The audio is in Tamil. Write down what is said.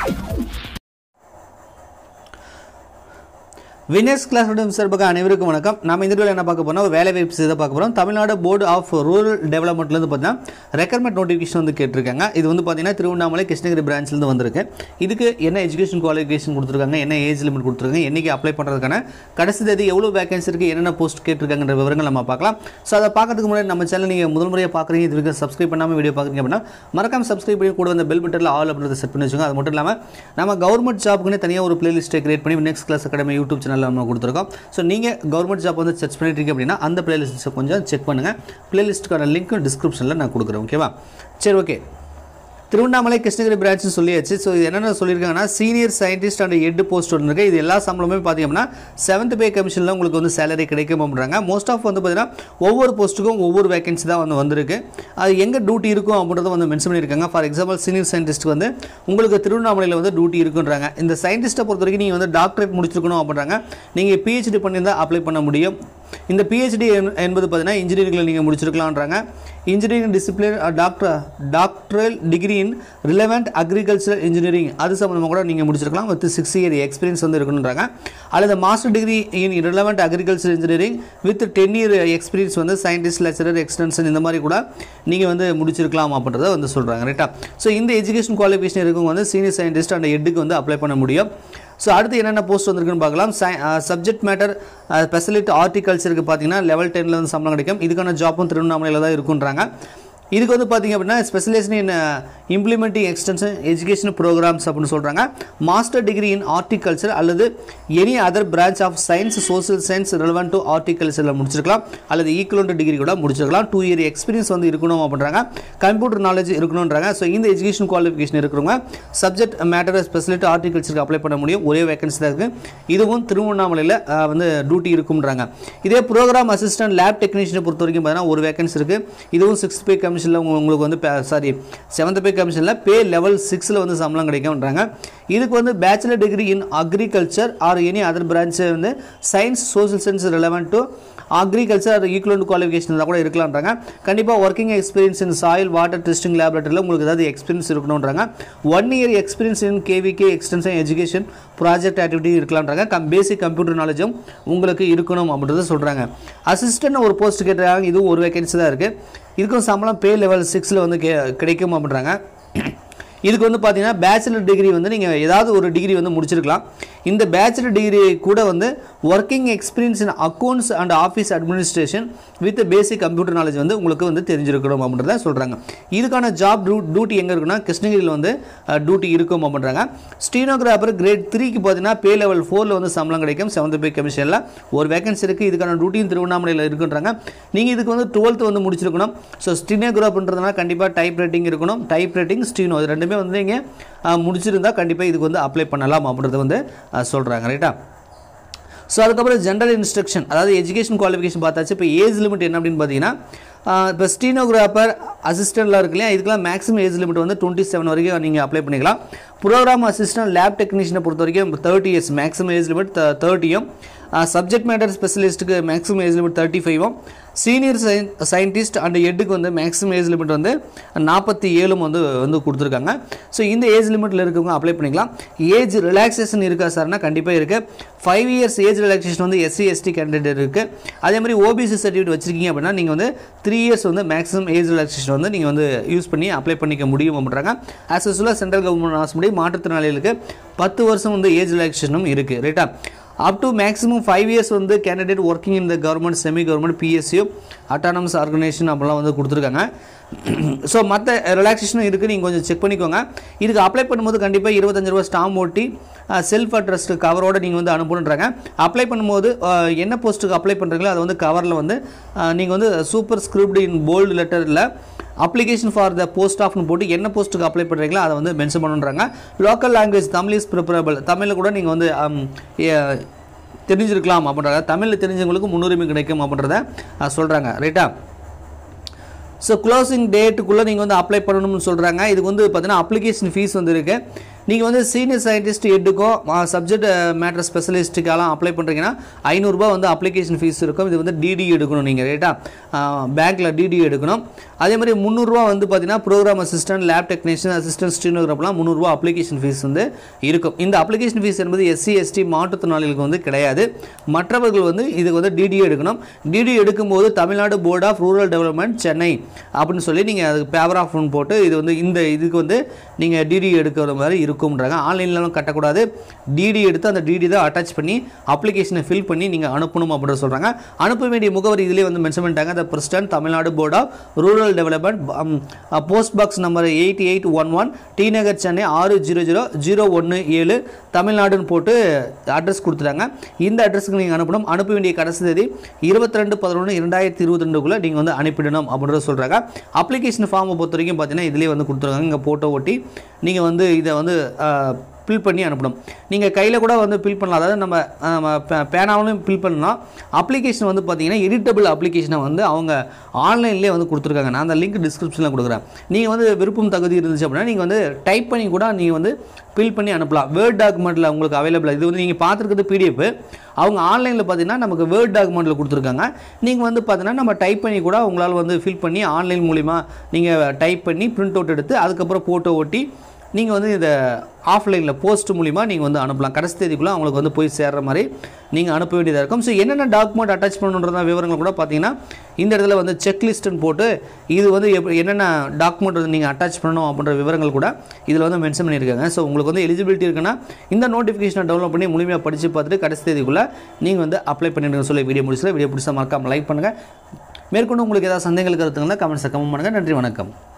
வினர்ஸ் கிளாஸ் ரூம் சார்பாக அனைவருக்கும் வணக்கம் நம்ம இந்த வீடியோவில் என்ன பார்க்க போறோம் ஒரு வேலை வாய்ப்பு இதை பார்க்க போகிறோம் தமிழ்நாடு போர்டு ஆஃப் ரூரல் டெவலப்மெண்ட்லேருந்து பார்த்தீங்கன்னா ரெக்கமெண்ட் நோட்டிஃபிகேஷன் வந்து கேட்டிருக்காங்க இது வந்து பார்த்தீங்கன்னா திருவண்ணாமலை கிருஷ்ணகிரி பிரான்ச்லேருந்து வந்திருக்கு இதுக்கு என்ன எஜுகேஷன் குவாலிஃபிகேஷன் கொடுத்துருக்காங்க என்ன ஏஜ் லிமிட் கொடுத்துருக்காங்க என்னைக்கு அப்ளை பண்ணுறதுக்கான கடைசி தேதி எவ்வளோ வேகன்சி இருக்குது என்னென்ன போஸ்ட் கேட்டிருக்காங்கன்ற விவரங்கள் நம்ம பார்க்கலாம் ஸோ அதை பார்க்கறதுக்கு முன்னாடி நம்ம சேனல் நீங்கள் முதல் முறையாக பார்க்குறீங்க இது வரைக்கும் சப்ஸ்கிரைப் பண்ணாமல் வீடியோ பார்க்குறீங்க அப்படின்னா மறக்காம சப்ஸ்கிரைப் பண்ணி கூட அந்த பெல் பட்டனில் ஆல் அப்படின்றத செட் பண்ணி வச்சுக்கோங்க அது மட்டும் இல்லாமல் நம்ம கவர்மெண்ட் ஜாப்புக்குன்னு தனியாக ஒரு பிளேலிஸ்ட்டை கிரியேட் பண்ணி நெக்ஸ்ட் கிளாஸ் அகாடமி யூடியூப் சேனலில் நம்ம கொடுத்துருக்கோம் ஸோ நீங்கள் கவர்மெண்ட் ஜாப் வந்து சர்ச் பண்ணிட்டு இருக்கீங்க அப்படின்னா அந்த பிளேலிஸ்ட்டை கொஞ்சம் செக் பண்ணுங்கள் பிளேலிஸ்ட்டுக்கான லிங்க் டிஸ்கிரிப்ஷனில் நான் கொடுக்குறேன் ஓகேவா சரி ஓகே திருவண்ணாமலை கிருஷ்ணகிரி பிரான்ச் சொல்லியாச்சு ஸோ இது என்னென்ன சொல்லியிருக்காங்கன்னா senior scientist and head post ஒன்று இருக்குது இது எல்லா சம்பளமே பார்த்தீங்கன்னா செவன்த் பே கமிஷனில் உங்களுக்கு வந்து சேலரி கிடைக்கும் அப்படின்றாங்க மோஸ்ட் ஆஃப் வந்து பார்த்தீங்கன்னா ஒவ்வொரு போஸ்ட்டுக்கும் ஒவ்வொரு வேகன்சி தான் வந்து வந்திருக்கு அது எங்கே டியூட்டி இருக்கும் அப்படின்றத வந்து மென்ஷன் பண்ணியிருக்காங்க ஃபார் எக்ஸாம்பிள் சீனியர் சயின்டிஸ்ட் வந்து உங்களுக்கு திருவண்ணாமலையில் வந்து டியூட்டி இருக்குன்றாங்க இந்த சயின்டிஸ்ட்டை பொறுத்த வரைக்கும் நீங்கள் வந்து டாக்டரேட் முடிச்சிருக்கணும் அப்படின்றாங்க நீங்கள் பிஹெச்டி பண்ணியிருந்தால் அப்ளை பண்ண முடியும் இந்த பிஹெச்டி என்பது பார்த்தீங்கன்னா இன்ஜினியரிங்கில் நீங்கள் முடிச்சிருக்கலான்றாங்க engineering discipline doctor doctoral degree in relevant agricultural engineering அது சம்மந்தமாக கூட நீங்கள் முடிச்சிருக்கலாம் வித் சிக்ஸ் இயர் எக்ஸ்பீரியன்ஸ் வந்து இருக்கணுன்றாங்க அல்லது master degree in relevant agriculture engineering with ten year experience வந்து சயின்டிஸ்ட் லெக்சரர் எக்ஸ்டென்ஷன் இந்த மாதிரி கூட நீங்கள் வந்து முடிச்சிருக்கலாம் அப்படின்றத வந்து சொல்கிறாங்க ரைட்டா ஸோ இந்த எஜுகேஷன் குவாலிஃபிகேஷன் இருக்கவங்க வந்து சீனியர் சயின்டிஸ்ட் அண்ட் ஹெட்டுக்கு வந்து அப்ளை பண்ண முடியும் ஸோ அடுத்து என்னென்ன போஸ்ட் வந்திருக்குன்னு பார்க்கலாம் சப்ஜெக்ட் மேட்டர் ஸ்பெஷலிட் ஹார்டிகல்ச்சருக்கு பார்த்தீங்கன்னா லெவல் டென்னில் வந்து சம்பளம் கிடைக்கும் இதுக்கான ஜாப்பும் திருவண்ணாமலையில் தான் இருக்குன்றாங்க இதுக்கு வந்து பார்த்தீங்க அப்படின்னா specialisation in implementing extension education programmes அப்படின்னு சொல்கிறாங்க மாஸ்டர் டிகிரி இன் ஹார்டிகல்ச்சர் அல்லது any other branch of science social science relevant to ஹார்டிகல்ச்சரில் முடிச்சிருக்கலாம் அல்லது ஈக்குவலண்ட் டிகிரி கூட முடிச்சிருக்கலாம் டூ இயர் எக்ஸ்பீரியன்ஸ் வந்து இருக்கணும் அப்படின்றாங்க கம்ப்யூட்டர் நாலேஜ் இருக்கணுன்றாங்க ஸோ இந்த எஜுகேஷன் குவாலிஃபிகேஷன் இருக்கிறவங்க சப்ஜெக்ட் மேட்டர் ஸ்பெஷலிட்டி ஹார்டிகல்ச்சருக்கு அப்ளை பண்ண முடியும் ஒரே வேகன்சி தான் இருக்குது இதுவும் திருவண்ணாமலையில் அஹ், வந்து டியூட்டி இருக்கும்ன்றாங்க இதே ப்ரோக்ராம் அசிஸ்டன்ட் லேப் டெக்னீஷியனை பொறுத்த வரைக்கும் பார்த்தீங்கன்னா ஒரு வேகன்சி இருக்குது இதுவும் சிக்ஸ் பே கமிஷனில் உங்களுக்கு வந்து சாரி செவன்த் பே கமிஷனில் பே லெவல் சிக்ஸில் வந்து சம்பளம் கிடைக்கும்ன்றாங்க இதுக்கு வந்து bachelor degree in agriculture or any other branch வந்து science social science relevant to agriculture equivalent qualification கூட இருக்கலாம்ன்றாங்க கண்டிப்பாக working experience in soil water testing லேபரேட்டரியில் உங்களுக்கு ஏதாவது எக்ஸ்பீரியன்ஸ் இருக்கணுன்றாங்க one year experience in KVK extension education project activity இருக்கலாம்ன்றாங்க கம் பேசிக் கம்ப்யூட்டர் நாலேஜும் உங்களுக்கு இருக்கணும் அப்படின்றத சொல்கிறாங்க அசிஸ்டன்ட் ஒரு போஸ்ட் கேட்டுறாங்க இதுவும் ஒரு வேகன்சி தான் இருக்குது இதுக்கும் சம்பளம் பே லெவல் சிக்ஸில் வந்து கே கிடைக்கும் அப்படின்றாங்க இதுக்கு வந்து பார்த்தீங்கன்னா பேச்சுலர் டிகிரி வந்து நீங்கள் ஏதாவது ஒரு டிகிரி வந்து முடிச்சிருக்கலாம் இந்த பேச்சுலர் டிகிரி கூட வந்து working experience in accounts and office administration with basic computer knowledge வந்து உங்களுக்கு வந்து தெரிஞ்சிருக்கணும் அப்படின்றத சொல்கிறாங்க இதுக்கான ஜாப் டியூ டியூட்டி எங்கே இருக்குன்னா கிருஷ்ணகிரியில் வந்து டியூட்டி இருக்கும் அப்படின்றாங்க ஸ்டீனோகிராஃபர் கிரேட் த்ரீக்கு பார்த்தீங்கன்னா பே லெவல் ஃபோரில் வந்து சம்பளம் கிடைக்கும் செவன்த் பே கமிஷனில் ஒரு வேகன்சி இருக்குது இதுக்கான டியூட்டியும் திருவண்ணாமலையில் இருக்குன்றாங்க நீங்கள் இதுக்கு வந்து டுவெல்த் வந்து முடிச்சிருக்கணும் ஸோ ஸ்டீனோகிராஃப்ன்றதுனா கண்டிப்பாக டைப் ரைட்டிங் இருக்கணும் டைப் ரைட்டிங் ஸ்டீனோ இது ரெண்டுமே வந்து நீங்கள் முடிச்சிருந்தா கண்டிப்பாக இதுக்கு வந்து அப்ளை பண்ணலாம் அப்படின்றத வந்து சொல்கிறாங்க ரைட்டா ஸோ அதுக்கப்புறம் ஜென்ரல் இன்ஸ்ட்ரக்ஷன் அதாவது எஜுகேஷன் குவாலிஃபிகேஷன் பார்த்தாச்சு இப்போ ஏஜ் லிமிட் என்ன அப்படின்னு பார்த்தீங்கன்னா ஆஹ் இப்போ ஸ்டீனோகிராஃபர் அசிஸ்டண்ட்லாம் இருக்கு இல்லையா இதுக்கெல்லாம் மேக்ஸிமம் ஏஜ் லிமிட் வந்து டுவெண்ட்டி செவன் வரைக்கும் நீங்கள் அப்ளை பண்ணிக்கலாம் ப்ரோக்ராம் அசிஸ்டன்ட் லேப் டெக்னீஷியனை பொறுத்த வரைக்கும் thirty years maximum age limit தேர்ட்டியும் சப்ஜெக்ட் மேட்டர் ஸ்பெஷலிஸ்ட்டுக்கு மேக்ஸிமம் ஏஜ் லிமிட் தேர்ட்டி ஃபைவும் சீனியர் சயின்டிஸ்ட் அண்ட் எட்டுக்கு வந்து மேக்ஸிமம் ஏஜ் லிமிட் வந்து நாற்பத்தி ஏழும் வந்து வந்து கொடுத்துருக்காங்க ஸோ இந்த ஏஜ் லிமிட்டில் இருக்கவங்க அப்ளை பண்ணிக்கலாம் ஏஜ் ரிலாக்ஸேஷன் இருக்கா சார்னா கண்டிப்பாக இருக்குது ஃபைவ் இயர்ஸ் ஏஜ் ரிலாக்ஸேஷன் வந்து எஸ்சி எஸ்டி கேண்டிடேட் இருக்குது அதே மாதிரி ஓபிசி சர்டிஃபிகேட் வச்சிருக்கீங்க அப்படின்னா நீங்கள் வந்து த்ரீ இயர்ஸ் வந்து மேக்ஸிமம் ஏஜ் ரிலாக்ஸேஷன் வந்து நீங்கள் வந்து யூஸ் பண்ணி அப்ளை பண்ணிக்க முடியும் அப்படின்றாங்க ஆஸ் யூஸ்வலாக சென்ட்ரல் கவர்மெண்ட் ஆசைப்படி மாற்றுத்திறனாளிகளுக்கு பத்து வருஷம் வந்து ஏஜ் ரிலாக்ஸேஷனும் இருக்குது ரைட்டா up to maximum five years வந்து candidate working in the government semi government பிஎஸ்சியோ அட்டானமஸ் ஆர்கனைசேஷன் அப்படிலாம் வந்து கொடுத்துருக்காங்க ஸோ மற்ற ரிலாக்ஸேஷனும் இருக்குது நீங்கள் கொஞ்சம் செக் பண்ணிக்கோங்க இதுக்கு அப்ளை பண்ணும்போது கண்டிப்பாக இருபத்தஞ்சு ரூபா ஸ்டாம்ப் ஓட்டி செல்ஃப் அட்ரஸ்ட் கவரோட நீங்கள் வந்து அனுப்பணுன்றாங்க அப்ளை பண்ணும்போது அஹ், என்ன போஸ்ட்டுக்கு அப்ளை பண்ணுறீங்களோ அதை வந்து கவரில் வந்து நீங்கள் வந்து சூப்பர் ஸ்கிரிப்ட் இன் போல்டு லெட்டரில் அப்ளிகேஷன் ஃபார் த போஸ்ட் ஆஃப்னு போட்டு என்ன போஸ்ட்டுக்கு அப்ளை பண்ணுறீங்களோ அதை வந்து மென்ஷன் பண்ணுன்றாங்க local language Tamil is preferable தமிழில் கூட நீங்கள் வந்து um, ஏ- தெரிஞ்சிருக்கலாம் அப்படின்றத தமிழில் தெரிஞ்சவங்களுக்கு முன்னுரிமை கிடைக்கும் அப்படின்றத சொல்கிறாங்க ரைட்டா ஸோ க்ளோசிங் டேட்டுக்குள்ளே நீங்கள் வந்து அப்ளை பண்ணணும்னு சொல்கிறாங்க இதுக்கு வந்து பார்த்தீங்கன்னா அப்ளிகேஷன் ஃபீஸ் வந்து இருக்குது நீங்கள் வந்து சீனியர் சயின்டிஸ்ட் எட்டுக்கும் சப்ஜெக்ட் மேட்டர் ஸ்பெஷலிஸ்ட்டுக்கெல்லாம் அப்ளை பண்ணுறீங்கன்னா ஐநூறுரூபா வந்து அப்ளிகேஷன் ஃபீஸ் இருக்கும் இது வந்து டிடி எடுக்கணும் நீங்கள் ரைட்டா பேங்க்கில் டிடி எடுக்கணும் அதே மாதிரி முந்நூறுரூவா வந்து பார்த்தீங்கன்னா programme assistant lab technician assistant ஸ்டீனோகிராஃப்லாம் முந்நூறுரூவா அப்ளிகேஷன் ஃபீஸ் வந்து இருக்கும் இந்த அப்ளிகேஷன் ஃபீஸ் என்பது எஸ்சி எஸ்டி மாற்றுத்திறனாளிகளுக்கு வந்து கிடையாது மற்றவர்கள் வந்து இதுக்கு வந்து டிடி எடுக்கணும் டிடி எடுக்கும்போது Tamil Nadu board of rural development Chennai அப்படின்னு சொல்லி நீங்கள் அதுக்கு பேப்பர் ஆஃப் ஒன் போட்டு இது வந்து இந்த இதுக்கு வந்து நீங்கள் டிடி எடுக்கிற மாதிரி இருக்கும்ன்றாங்க ஆன்லைன்லாம் கட்டக்கூடாது டிடி எடுத்து அந்த டிடி தான் அட்டாச் பண்ணி அப்ளிகேஷனை ஃபில் பண்ணி நீங்கள் அனுப்பணும் அப்படின்னு சொல்கிறாங்க அனுப்ப வேண்டிய முகவரி இதிலே வந்து மென்ஷன் பண்ணிட்டாங்க the president Tamil Nadu board of rural development post box number eight eight one one T Nagar Chennai ஆறு ஜீரோ ஜீரோ ஜீரோ ஒன்று ஏழு தமிழ்நாடுன்னு போட்டு அட்ரஸ் கொடுத்துட்டாங்க இந்த அட்ரஸுக்கு நீங்கள் அனுப்பணும் அனுப்ப வேண்டிய கடைசி தேதி இருபத்தி ரெண்டு பதினொன்று இரண்டாயிரத்தி இருபத்தி ரெண்டுக்குள்ளே நீங்கள் வந்து அனுப்பிடணும் அப்படின்றத சொல்கிறாங்க அப்ளிகேஷன் ஃபார்மை பொறுத்த வரைக்கும் பார்த்தீங்கன்னா இதிலே வந்து கொடுத்துருக்காங்க இங்கே ஃபோட்டோ ஒட்டி நீங்கள் வந்து இதை வந்து ஃபில் பண்ணி அனுப்பணும் நீங்கள் கையில் கூட வந்து ஃபில் பண்ணலாம் அதாவது நம்ம நம்ம பே- பேனாவிலும் ஃபில் பண்ணலாம் அப்ளிகேஷன் வந்து பார்த்தீங்கன்னா எடிட்டபிள் அப்ளிகேஷனை வந்து அவங்க ஆன்லைன்லேயே வந்து கொடுத்துருக்காங்க நான் அந்த லிங்க் டிஸ்கிரிப்ஷனில் கொடுக்குறேன் நீங்கள் வந்து விருப்பம் தகுதி இருந்துச்சு அப்படின்னா நீங்கள் வந்து டைப் பண்ணி கூட நீங்கள் வந்து ஃபில் பண்ணி அனுப்பலாம் வேர்ட் டாக்குமெண்ட்டில் உங்களுக்கு அவைலபிள் இது வந்து நீங்கள் பார்த்துருக்கிறது பிடிஎஃப் அவங்க ஆன்லைனில் பார்த்தீங்கன்னா நமக்கு வேர்ட் டாக்குமெண்ட்டில் கொடுத்துருக்காங்க நீங்கள் வந்து பார்த்தீங்கன்னா நம்ம டைப் பண்ணி கூட உங்களால் வந்து ஃபில் பண்ணி ஆன்லைன் மூலிமா நீங்கள் டைப் பண்ணி பிரிண்ட் அவுட் எடுத்து அதுக்கப்புறம் ஃபோட்டோ ஒட்டி நீங்கள் வந்து இதை ஆஃப்லைனில் போஸ்ட் மூலிமா நீங்கள் வந்து அனுப்பலாம் கடைசி தேதிக்குள்ளே அவங்களுக்கு வந்து போய் சேர்ற மாதிரி நீங்கள் அனுப்ப வேண்டியதாக இருக்கும் ஸோ என்னென்ன டாக்குமெண்ட் அட்டாச் பண்ணணுன்றத விவரங்கள் கூட பார்த்தீங்கன்னா இந்த இடத்துல வந்து செக்லிஸ்ட்டுன்னு போட்டு இது வந்து எப்படி என்னென்ன டாக்குமெண்ட் வந்து நீங்கள் அட்டாச் பண்ணணும் அப்படின்ற விவரங்கள் கூட இதில் வந்து மென்ஷன் பண்ணியிருக்காங்க ஸோ உங்களுக்கு வந்து எலிஜிபிலிட்டி இருக்குன்னா இந்த நோட்டிஃபிகேஷனை டவுன்லோட் பண்ணி முழுமையாக படித்து பார்த்துட்டு கடைசி தேதிக்குள்ளே நீங்கள் வந்து அப்ளை பண்ணிடுங்க சொல்லி வீடியோ முடிச்சல வீடியோ பிடிச்சா மறக்காம லைக் பண்ணுங்கள் மேற்கொண்டு உங்களுக்கு ஏதாவது சந்தேகங்கள் கருத்துங்கன்னா கமெண்ட்ஸை கமெண்ட் பண்ணுங்கள் நன்றி வணக்கம்